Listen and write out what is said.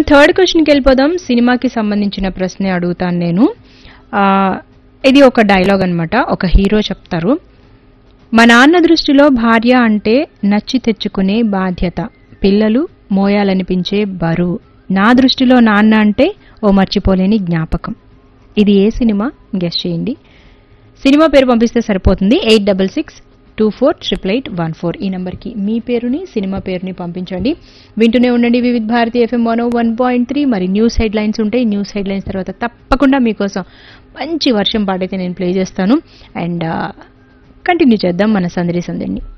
third క్వశ్చన్కి వెళ్ళిపోదాం సినిమాకి సంబంధించిన ప్రశ్న అడుగుతాను నేను ఆ, ఇది ఒక డైలాగ్ అన్నమాట ఒక హీరో చెప్తారు మా నాన్న దృష్టిలో భార్య అంటే నచ్చి తెచ్చుకునే బాధ్యత పిల్లలు మోయాలనిపించే బరువు నా దృష్టిలో నాన్న అంటే ఓ మర్చిపోలేని జ్ఞాపకం ఇది ఏ సినిమా గెస్ట్ చేయండి సినిమా పేరు పంపిస్తే సరిపోతుంది eight double six two four triple eight one four ఈ నెంబర్కి మీ పేరుని సినిమా పేరుని పంపించండి వింటూనే ఉండండి Vividh Bharati FM one one point three మరి న్యూస్ హెడ్ లైన్స్ ఉంటాయి న్యూస్ హెడ్ లైన్స్ తర్వాత తప్పకుండా మీకోసం మంచి వర్షం పాటైతే నేను ప్లే చేస్తాను అండ్ కంటిన్యూ చేద్దాం మన సందడి సందడిని